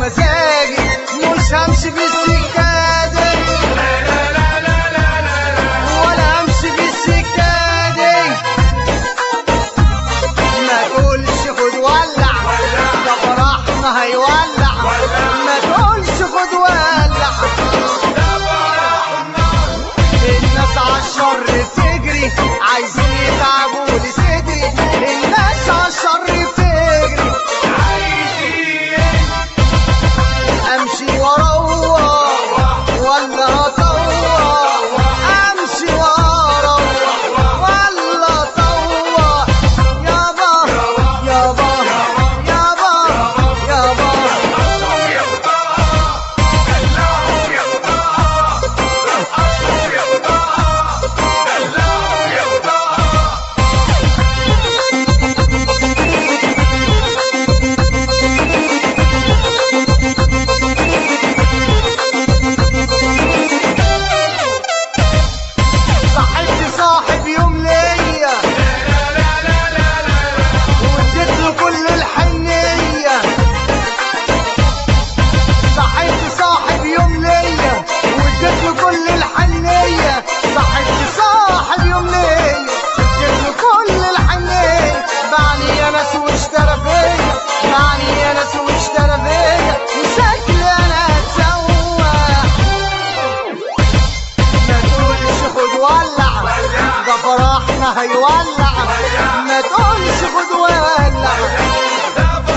مزاجي مش همشي بالسكة دي ولا همشي بالسكة دي ما تقولش خد ولع ده فرحنا هيولع ما تقولش خد ولع الناس عالشر بتجري عايزين يتعبوا لي صدري الناس عالشر بتجري امشي وراها ولا هطوع امشي وراها ولا اطوع يابا يابا يابا يابا صاحبت صاحب يوم ليا واديت له كل الحنية صاحبت صاحب يوم ليا واديت له كل الحنية صاحبت صاحب يوم ليا اديت له كل الحنية باعني يا ناس واشترى فيا باعني يا ناس واشترى فيا وشكلي انا اتسوح ما تقولش خد ولع ده فرحنا هيولع ما تقولش خد ولع